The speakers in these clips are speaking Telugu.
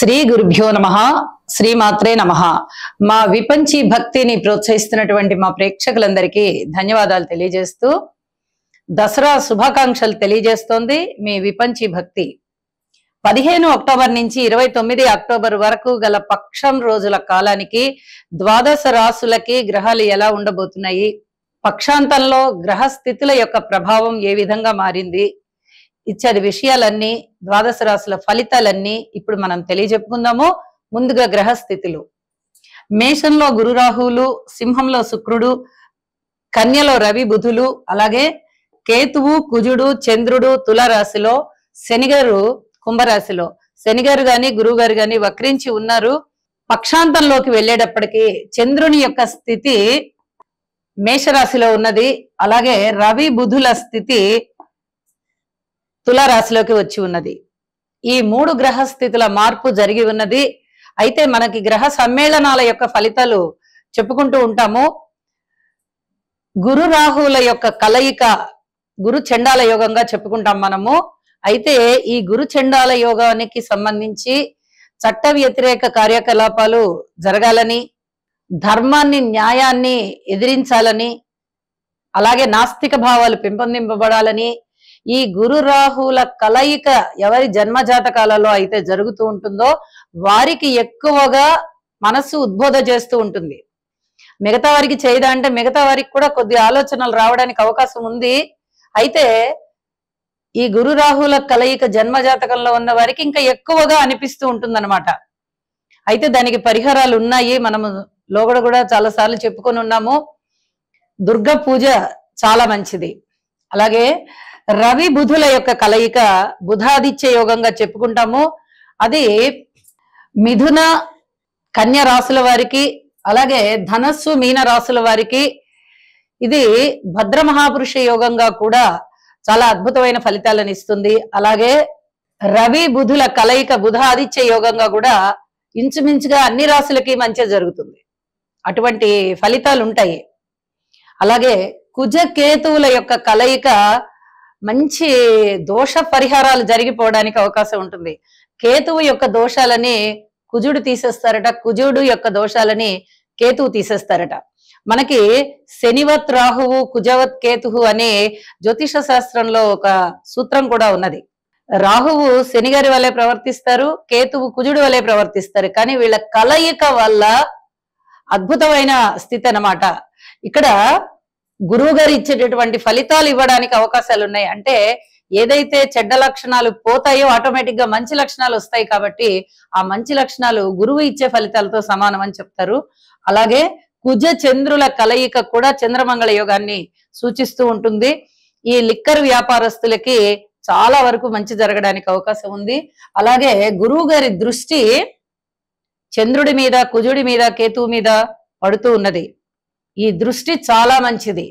శ్రీ గురుభ్యో నమ శ్రీమాత్రే నమ మా విపంచి భక్తిని ప్రోత్సహిస్తున్నటువంటి మా ప్రేక్షకులందరికీ ధన్యవాదాలు తెలియజేస్తూ దసరా శుభాకాంక్షలు తెలియజేస్తోంది మీ విపంచి భక్తి పదిహేను అక్టోబర్ నుంచి ఇరవై తొమ్మిది అక్టోబర్ వరకు గల పక్షం రోజుల కాలానికి ద్వాదశ రాసులకి గ్రహాలు ఎలా ఉండబోతున్నాయి పక్షాంతంలో గ్రహ స్థితుల యొక్క ప్రభావం ఏ విధంగా మారింది ఇత్యాది విషయాలన్నీ ద్వాదశ రాశుల ఫలితాలన్నీ ఇప్పుడు మనం తెలియజెప్పుకుందాము ముందుగా గ్రహ స్థితులు మేషంలో గురు రాహువులు సింహంలో శుక్రుడు కన్యలో రవి బుధులు అలాగే కేతువు కుజుడు చంద్రుడు తుల రాశిలో శనిగారు కుంభరాశిలో శనిగారు గాని గురువు గారు గాని వక్రించి ఉన్నారు పక్షాంతంలోకి వెళ్ళేటప్పటికి చంద్రుని యొక్క స్థితి మేషరాశిలో ఉన్నది అలాగే రవి బుధుల స్థితి తులారాశిలోకి వచ్చి ఉన్నది ఈ మూడు గ్రహ స్థితుల మార్పు జరిగి ఉన్నది అయితే మనకి గ్రహ సమ్మేళనాల యొక్క ఫలితాలు చెప్పుకుంటూ ఉంటాము గురు రాహువుల యొక్క కలయిక గురు చండాల యోగంగా చెప్పుకుంటాం మనము అయితే ఈ గురు చండాల యోగానికి సంబంధించి చట్ట వ్యతిరేక కార్యకలాపాలు జరగాలని ధర్మాన్ని న్యాయాన్ని ఎదిరించాలని అలాగే నాస్తిక భావాలు పెంపొందింపబడాలని ఈ గురు రాహుల కలయిక ఎవరి జన్మ జాతకాలలో అయితే జరుగుతూ ఉంటుందో వారికి ఎక్కువగా మనస్సు ఉద్బోధ చేస్తూ ఉంటుంది మిగతా వారికి చేయదా అంటే మిగతా వారికి కూడా కొద్ది ఆలోచనలు రావడానికి అవకాశం ఉంది అయితే ఈ గురు రాహుల కలయిక జన్మ జాతకంలో ఉన్న వారికి ఇంకా ఎక్కువగా అనిపిస్తూ ఉంటుందన్నమాట అయితే దానికి పరిహారాలు ఉన్నాయి మనము లోగడ కూడా చాలా సార్లు చెప్పుకొని ఉన్నాము దుర్గ పూజ చాలా మంచిది అలాగే రవి బుధుల యొక్క కలయిక బుధాదిత్య యోగంగా చెప్పుకుంటాము అది మిథున కన్య రాసుల వారికి అలాగే ధనస్సు మీన రాసుల వారికి ఇది భద్ర మహాపురుష యోగంగా కూడా చాలా అద్భుతమైన ఫలితాలను ఇస్తుంది అలాగే రవి బుధుల కలయిక బుధ ఆదిత్య యోగంగా కూడా ఇంచుమించుగా అన్ని రాసులకి మంచి జరుగుతుంది అటువంటి ఫలితాలు ఉంటాయి అలాగే కుజ కేతువుల యొక్క కలయిక మంచి దోష పరిహారాలు జరిగిపోవడానికి అవకాశం ఉంటుంది కేతువు యొక్క దోషాలని కుజుడు తీసేస్తారట కుజుడు యొక్క దోషాలని కేతువు తీసేస్తారట మనకి శనివత్ రాహువు కుజవత్ కేతువు అనే జ్యోతిష శాస్త్రంలో ఒక సూత్రం కూడా ఉన్నది రాహువు శనిగారి వలె ప్రవర్తిస్తారు కేతువు కుజుడు వలె ప్రవర్తిస్తారు కానీ వీళ్ళ కలయిక వల్ల అద్భుతమైన స్థితి అన్నమాట ఇక్కడ గురువు గారు ఇచ్చేటటువంటి ఫలితాలు ఇవ్వడానికి అవకాశాలు ఉన్నాయి అంటే ఏదైతే చెడ్డ లక్షణాలు పోతాయో ఆటోమేటిక్ గా మంచి లక్షణాలు వస్తాయి కాబట్టి ఆ మంచి లక్షణాలు గురువు ఇచ్చే ఫలితాలతో సమానం అని చెప్తారు అలాగే కుజ చంద్రుల కలయిక కూడా చంద్రమంగళ యోగాన్ని సూచిస్తూ ఉంటుంది ఈ లిక్కర్ వ్యాపారస్తులకి చాలా వరకు మంచి జరగడానికి అవకాశం ఉంది అలాగే గురువు గారి దృష్టి చంద్రుడి మీద కుజుడి మీద కేతువు మీద పడుతూ ఉన్నది ఈ దృష్టి చాలా మంచిది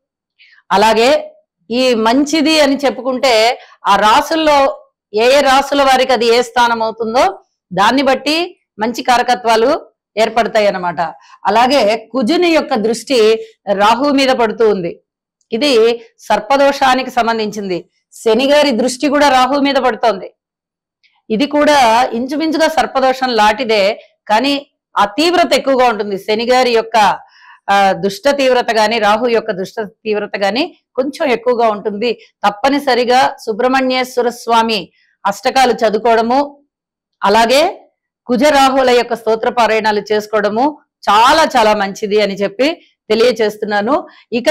అలాగే ఈ మంచిది అని చెప్పుకుంటే ఆ రాసుల్లో ఏ ఏ రాసుల వారికి అది ఏ స్థానం అవుతుందో దాన్ని బట్టి మంచి కారకత్వాలు ఏర్పడతాయి అన్నమాట అలాగే కుజుని యొక్క దృష్టి రాహు మీద పడుతూ ఉంది ఇది సర్పదోషానికి సంబంధించింది శని గారి దృష్టి కూడా రాహు మీద పడుతోంది ఇది కూడా ఇంచుమించుగా సర్పదోషం లాంటిదే కానీ ఆ తీవ్రత ఎక్కువగా ఉంటుంది శని గారి యొక్క ఆ, దుష్ట తీవ్రత గాని రాహు యొక్క దుష్ట తీవ్రత గాని కొంచెం ఎక్కువగా ఉంటుంది తప్పనిసరిగా సుబ్రహ్మణ్యేశ్వర స్వామి అష్టకాలు చదువుకోవడము అలాగే కుజరాహుల యొక్క స్తోత్ర పారాయణాలు చేసుకోవడము చాలా చాలా మంచిది అని చెప్పి తెలియచేస్తున్నాను ఇక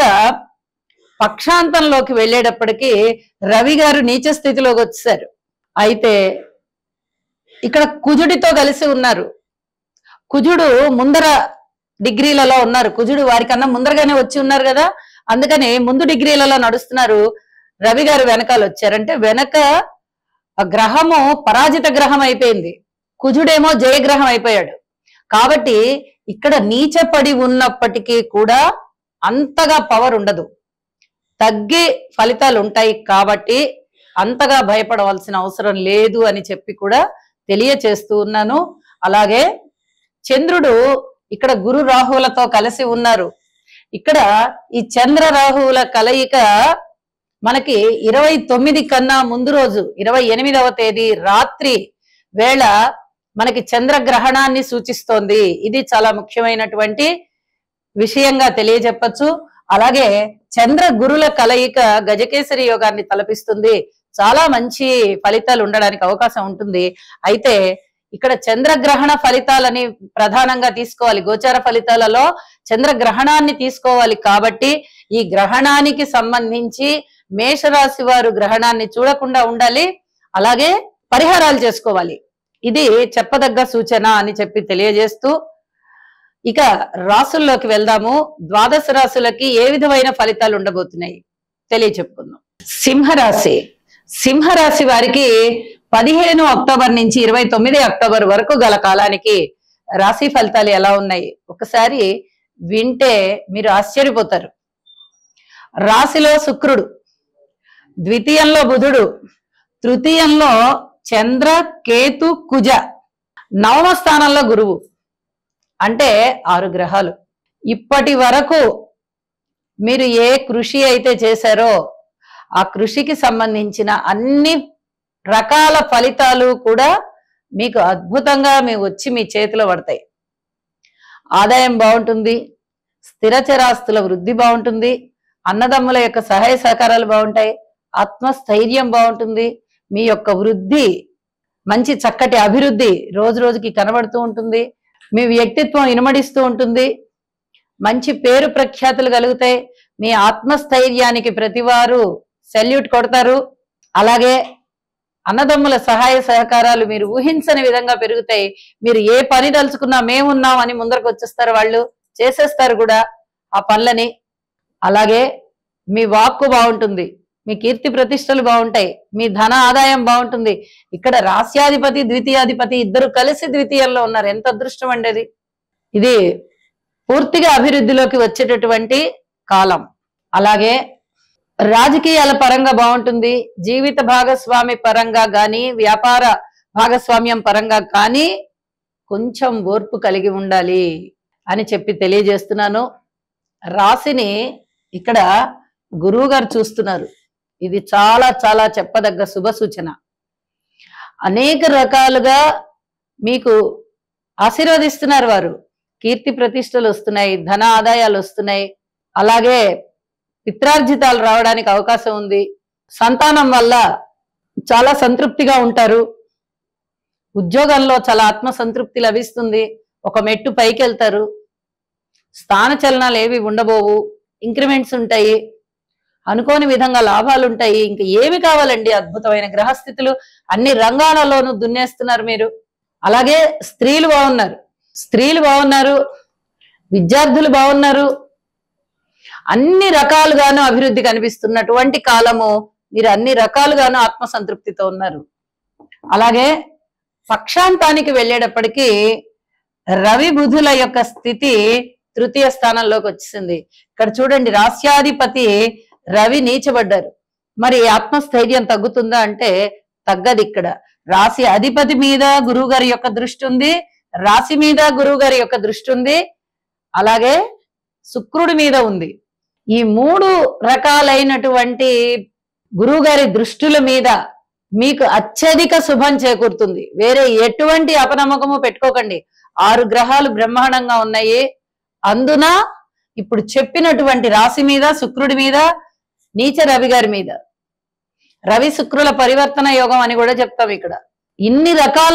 పక్షాంతంలోకి వెళ్ళేటప్పటికి రవి గారు నీచ స్థితిలోకి వచ్చారు అయితే ఇక్కడ కుజుడితో కలిసి ఉన్నారు కుజుడు ముందర డిగ్రీలలో ఉన్నారు కుజుడు వారికన్నా ముందరగానే వచ్చి ఉన్నారు కదా అందుకని ముందు డిగ్రీలలో నడుస్తున్నారు రవి గారు వెనకాల వచ్చారంటే వెనక ఆ గ్రహము పరాజిత గ్రహం అయిపోయింది కుజుడేమో జయగ్రహం అయిపోయాడు కాబట్టి ఇక్కడ నీచపడి ఉన్నప్పటికీ కూడా అంతగా పవర్ ఉండదు తగ్గే ఫలితాలు ఉంటాయి కాబట్టి అంతగా భయపడవలసిన అవసరం లేదు అని చెప్పి కూడా తెలియచేస్తూ ఉన్నాను అలాగే చంద్రుడు ఇక్కడ గురు రాహువులతో కలిసి ఉన్నారు ఇక్కడ ఈ చంద్ర రాహువుల కలయిక మనకి ఇరవై తొమ్మిది కన్నా ముందు రోజు ఇరవై ఎనిమిదవ తేదీ రాత్రి వేళ మనకి చంద్రగ్రహణాన్ని సూచిస్తోంది ఇది చాలా ముఖ్యమైనటువంటి విషయంగా తెలియజెప్పచ్చు అలాగే చంద్ర గురుల కలయిక గజకేసరి యోగాన్ని తలపిస్తుంది చాలా మంచి ఫలితాలు ఉండడానికి అవకాశం ఉంటుంది అయితే ఇక్కడ చంద్రగ్రహణ ఫలితాలని ప్రధానంగా తీసుకోవాలి గోచార ఫలితాలలో చంద్రగ్రహణాన్ని తీసుకోవాలి కాబట్టి ఈ గ్రహణానికి సంబంధించి మేషరాశి వారు గ్రహణాన్ని చూడకుండా ఉండాలి అలాగే పరిహారాలు చేసుకోవాలి ఇది చెప్పదగ్గ సూచన అని చెప్పి తెలియజేస్తూ ఇక రాసుల్లోకి వెళ్దాము ద్వాదశ రాశులకి ఏ విధమైన ఫలితాలు ఉండబోతున్నాయి తెలియచెప్పుకుందాం సింహరాశి సింహరాశి వారికి పదిహేను అక్టోబర్ నుంచి ఇరవై తొమ్మిది అక్టోబర్ వరకు గల కాలానికి రాశి ఫలితాలు ఎలా ఉన్నాయి ఒకసారి వింటే మీరు ఆశ్చర్యపోతారు రాశిలో శుక్రుడు ద్వితీయంలో బుధుడు తృతీయంలో చంద్ర కేతు కుజ నవమ స్థానంలో గురువు అంటే ఆరు గ్రహాలు ఇప్పటి వరకు మీరు ఏ కృషి అయితే చేశారో ఆ కృషికి సంబంధించిన అన్ని రకాల ఫలితాలు కూడా మీకు అద్భుతంగా మీ వచ్చి మీ చేతిలో పడతాయి ఆదాయం బాగుంటుంది స్థిరచరాస్తుల వృద్ధి బాగుంటుంది అన్నదమ్ముల యొక్క సహాయ సహకారాలు బాగుంటాయి ఆత్మస్థైర్యం బాగుంటుంది మీ యొక్క వృద్ధి మంచి చక్కటి అభివృద్ధి రోజు రోజుకి కనబడుతూ ఉంటుంది మీ వ్యక్తిత్వం ఇనుమడిస్తూ ఉంటుంది మంచి పేరు ప్రఖ్యాతులు కలుగుతాయి మీ ఆత్మస్థైర్యానికి ప్రతివారు సెల్యూట్ కొడతారు అలాగే అన్నదమ్ముల సహాయ సహకారాలు మీరు ఊహించని విధంగా పెరుగుతాయి మీరు ఏ పని తలుచుకున్నా మేమున్నాం అని ముందరకు వచ్చేస్తారు వాళ్ళు చేసేస్తారు కూడా ఆ పనులని అలాగే మీ వాక్కు బాగుంటుంది మీ కీర్తి ప్రతిష్టలు బాగుంటాయి మీ ధన ఆదాయం బాగుంటుంది ఇక్కడ రాస్యాధిపతి ద్వితీయాధిపతి ఇద్దరు కలిసి ద్వితీయంలో ఉన్నారు ఎంత అదృష్టం అండి అది ఇది పూర్తిగా అభివృద్ధిలోకి వచ్చేటటువంటి కాలం అలాగే రాజకీయాల పరంగా బాగుంటుంది జీవిత భాగస్వామి పరంగా గాని వ్యాపార భాగస్వామ్యం పరంగా కానీ కొంచెం ఓర్పు కలిగి ఉండాలి అని చెప్పి తెలియజేస్తున్నాను రాశిని ఇక్కడ గురువు గారు చూస్తున్నారు ఇది చాలా చాలా చెప్పదగ్గ శుభ సూచన అనేక రకాలుగా మీకు ఆశీర్వదిస్తున్నారు వారు కీర్తి ప్రతిష్టలు వస్తున్నాయి ధన ఆదాయాలు వస్తున్నాయి అలాగే పిత్రార్జితాలు రావడానికి అవకాశం ఉంది సంతానం వల్ల చాలా సంతృప్తిగా ఉంటారు ఉద్యోగంలో చాలా ఆత్మ సంతృప్తి లభిస్తుంది ఒక మెట్టు పైకి వెళ్తారు స్థాన చలనాలు ఏవి ఉండబోవు ఇంక్రిమెంట్స్ ఉంటాయి అనుకోని విధంగా లాభాలు ఉంటాయి ఇంకా ఏమి కావాలండి అద్భుతమైన గ్రహస్థితులు అన్ని రంగాలలోనూ దున్నేస్తున్నారు మీరు అలాగే స్త్రీలు బాగున్నారు స్త్రీలు బాగున్నారు విద్యార్థులు బాగున్నారు అన్ని రకాలుగాను అభివృద్ధి కనిపిస్తున్నటువంటి కాలము మీరు అన్ని రకాలుగాను ఆత్మ సంతృప్తితో ఉన్నారు అలాగే పక్షాంతానికి వెళ్ళేటప్పటికీ రవి బుధుల యొక్క స్థితి తృతీయ స్థానంలోకి వచ్చింది ఇక్కడ చూడండి రాస్యాధిపతి రవి నీచబడ్డారు మరి ఆత్మస్థైర్యం తగ్గుతుందా అంటే తగ్గదు ఇక్కడ రాశి అధిపతి మీద గురువు గారి యొక్క దృష్టి ఉంది రాశి మీద గురువు గారి యొక్క దృష్టి ఉంది అలాగే శుక్రుడి మీద ఉంది ఈ మూడు రకాలైనటువంటి గురువు గారి దృష్టుల మీద మీకు అత్యధిక శుభం చేకూరుతుంది వేరే ఎటువంటి అపనమ్మకము పెట్టుకోకండి ఆరు గ్రహాలు బ్రహ్మాండంగా ఉన్నాయి అందున ఇప్పుడు చెప్పినటువంటి రాశి మీద శుక్రుడి మీద నీచ రవి గారి మీద రవి శుక్రుల పరివర్తన యోగం అని కూడా చెప్తాం ఇక్కడ ఇన్ని రకాల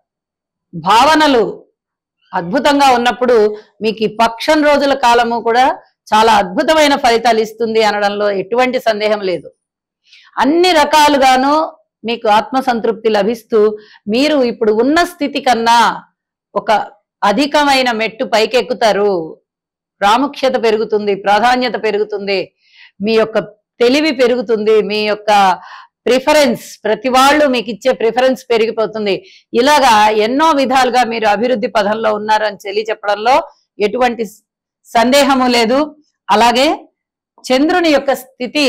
భావనలు అద్భుతంగా ఉన్నప్పుడు మీకు ఈ పక్షం రోజుల కాలము కూడా చాలా అద్భుతమైన ఫలితాలు ఇస్తుంది అనడంలో ఎటువంటి సందేహం లేదు అన్ని రకాలుగాను మీకు ఆత్మ సంతృప్తి లభిస్తూ మీరు ఇప్పుడు ఉన్న స్థితి కన్నా ఒక అధికమైన మెట్టు పైకెక్కుతారు ప్రాముఖ్యత పెరుగుతుంది ప్రాధాన్యత పెరుగుతుంది మీ యొక్క తెలివి పెరుగుతుంది మీ యొక్క ప్రిఫరెన్స్ ప్రతి వాళ్ళు మీకు ఇచ్చే ప్రిఫరెన్స్ పెరిగిపోతుంది ఇలాగా ఎన్నో విధాలుగా మీరు అభివృద్ధి పదంలో ఉన్నారని తెలియ చెప్పడంలో ఎటువంటి సందేహము లేదు అలాగే చంద్రుని యొక్క స్థితి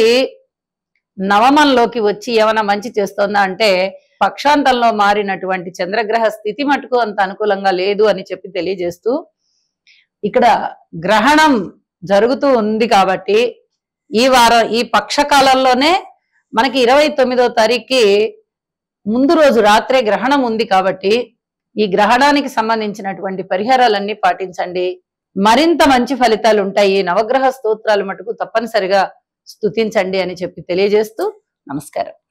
నవమంలోకి వచ్చి ఏమైనా మంచి చేస్తుందా అంటే పక్షాంతంలో మారినటువంటి చంద్రగ్రహ స్థితి మటుకు అంత అనుకూలంగా లేదు అని చెప్పి తెలియజేస్తూ ఇక్కడ గ్రహణం జరుగుతూ ఉంది కాబట్టి ఈ వారం ఈ పక్షకాలంలోనే మనకి ఇరవై తొమ్మిదో తారీఖుకి ముందు రోజు రాత్రే గ్రహణం ఉంది కాబట్టి ఈ గ్రహణానికి సంబంధించినటువంటి పరిహారాలన్నీ పాటించండి మరింత మంచి ఫలితాలు ఉంటాయి నవగ్రహ స్తోత్రాలు మటుకు తప్పనిసరిగా స్తుతించండి అని చెప్పి తెలియజేస్తూ నమస్కారం